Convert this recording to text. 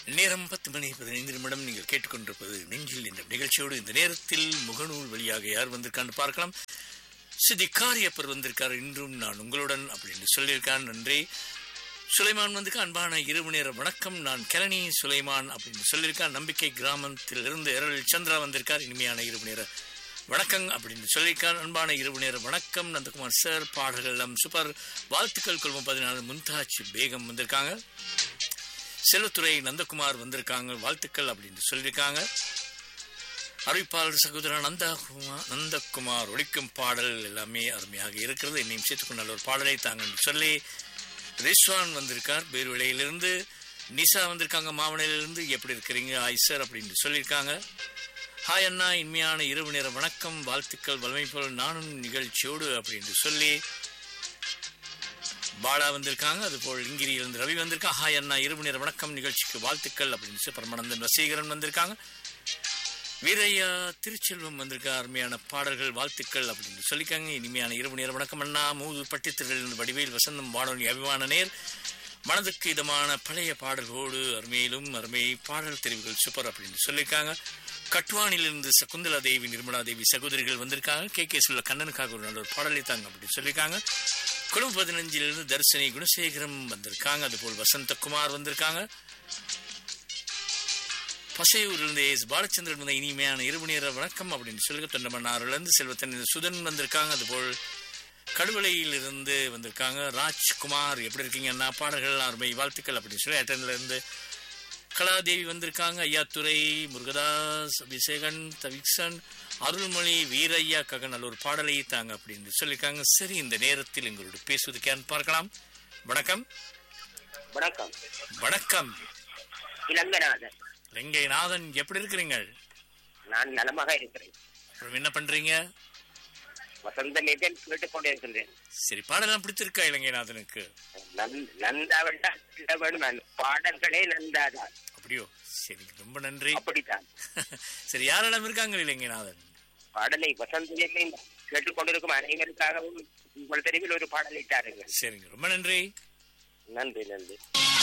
நேரம் பத்து மணி பதினைந்து நிமிடம் நீங்கள் கேட்டுக்கொண்டிருப்பது நெஞ்சில் என்ற நிகழ்ச்சியோடு இந்த நேரத்தில் முகநூல் வழியாக யார் வந்திருக்கான்னு பார்க்கலாம் சிதி காரியப்பர் வந்திருக்கார் இன்றும் நான் உங்களுடன் அப்படின்னு சொல்லியிருக்கான் நன்றி சுலைமான் வந்துக்கு அன்பான இரவு நேர வணக்கம் நான் கிரணி சுலைமான் அப்படின்னு சொல்லியிருக்கான் நம்பிக்கை கிராமத்திலிருந்து எரல் சந்திரா வந்திருக்கார் இனிமையான இரவு நேர வணக்கம் அப்படின்னு சொல்லியிருக்கார் அன்பான இரவு நேர வணக்கம் நந்தகுமார் சார் பாடல்கள் எல்லாம் சூப்பர் வாழ்த்துக்கள் குழுமம் பதினாலு மும்தாஜ் பேகம் வந்திருக்காங்க செல்வத்துறை நந்தகுமார் வந்திருக்காங்க வாழ்த்துக்கள் அப்படின்னு சொல்லியிருக்காங்க அறிவிப்பாளர் சகோதரர் நந்தகுமார் நந்தகுமார் ஒழிக்கும் பாடல் எல்லாமே அருமையாக இருக்கிறது என்னையும் சேர்த்துக்கொண்ட நல்ல ஒரு பாடலை தாங்கன்னு சொல்லி ரிஸ்வான் வந்திருக்கார் பேர்விளையிலிருந்து நிசா வந்திருக்காங்க மாவனையிலிருந்து எப்படி இருக்கிறீங்க ஆய் சார் அப்படின்னு சொல்லியிருக்காங்க ஹாய் அண்ணா இனிமையான இரவு நேர வணக்கம் வாழ்த்துக்கள் வலிமை போல் நானும் நிகழ்ச்சியோடு அப்படின்னு சொல்லி பாலா வந்திருக்காங்க அதுபோல் இங்கிரியிலிருந்து ரவி வந்திருக்கா ஹாய் அண்ணா இரவு நேர வணக்கம் நிகழ்ச்சிக்கு வாழ்த்துக்கள் அப்படின்னு சொல்லி பரமானந்தன் வசீகரன் வந்திருக்காங்க வீரையா திருச்செல்வம் வந்திருக்கா அருமையான பாடல்கள் வாழ்த்துக்கள் அப்படின்னு சொல்லிக்காங்க இனிமையான இரவு நேர வணக்கம் அண்ணா மூது பட்டித்திரிலிருந்து வடிவேல் வசந்தம் வானொலி அபிமான நேர் மனதுக்கு இதமான பழைய பாடல்களோடு அருமையிலும் அருமை பாடல் தெரிவுகள் சூப்பர் அப்படின்னு சொல்லியிருக்காங்க கட்வானிலிருந்து சகுந்தலா தேவி நிர்மலா தேவி சகோதரிகள் வந்திருக்காங்க கே கே சொல்ல கண்ணனுக்காக ஒரு நல்ல ஒரு பாடலை தாங்க அப்படின்னு சொல்லியிருக்காங்க குழும பதினஞ்சிலிருந்து தர்ஷினி குணசேகரம் வந்திருக்காங்க அதுபோல் வசந்தகுமார் வந்திருக்காங்க பசையூரிலிருந்து எஸ் பாலச்சந்திரன் வந்த இனிமையான இரவு நேர வணக்கம் அப்படின்னு சொல்லுங்க தொண்டமன்னாரிலிருந்து செல்வத்தன் சுதன் வந்திருக்காங்க அதுபோல் கடுவலையிலிருந்து வந்திருக்காங்க ராஜ்குமார் எப்படி இருக்கீங்கன்னா பாடல்கள் அருமை வாழ்த்துக்கள் அப்படின்னு சொல்லி அட்டன்ல இருந்து கலாதேவி வந்திருக்காங்க ஐயாத்துறை முருகதாஸ் அபிஷேகன் தவிக்சன் அருள்மொழி வீரையாக்காக நல்ல ஒரு பாடலை தாங்க அப்படின்னு சொல்லியிருக்காங்க சரி இந்த நேரத்தில் எங்களோட பேசுவதுக்கான்னு பார்க்கலாம் வணக்கம் வணக்கம் வணக்கம் இளங்கநாதன் லங்கைநாதன் எப்படி இருக்கிறீங்க நான் நலமாக இருக்கிறேன் அப்புறம் என்ன பண்றீங்க வசந்த நிதன் கேட்டுக் கொண்டிருக்கின்றேன் சரி பாடலாம் பிடிச்சிருக்கா இலங்கைநாதனுக்கு நந்- நந்தாவெண்டா இல்ல வேணும் அந்த பாடல்களே நந்தாதான் அப்படியோ சரி ரொம்ப நன்றி அப்படித்தான் சரி யாரெல்லாம் இருக்காங்க இலங்கைநாதன் பாடலை வசந்த நிலையில் கேட்டுக்கொண்டிருக்கும் அனைவருக்காகவும் உங்கள் தெருவில் ஒரு பாடலை தாருங்கள் சரிங்க ரொம்ப நன்றி நன்றி நன்றி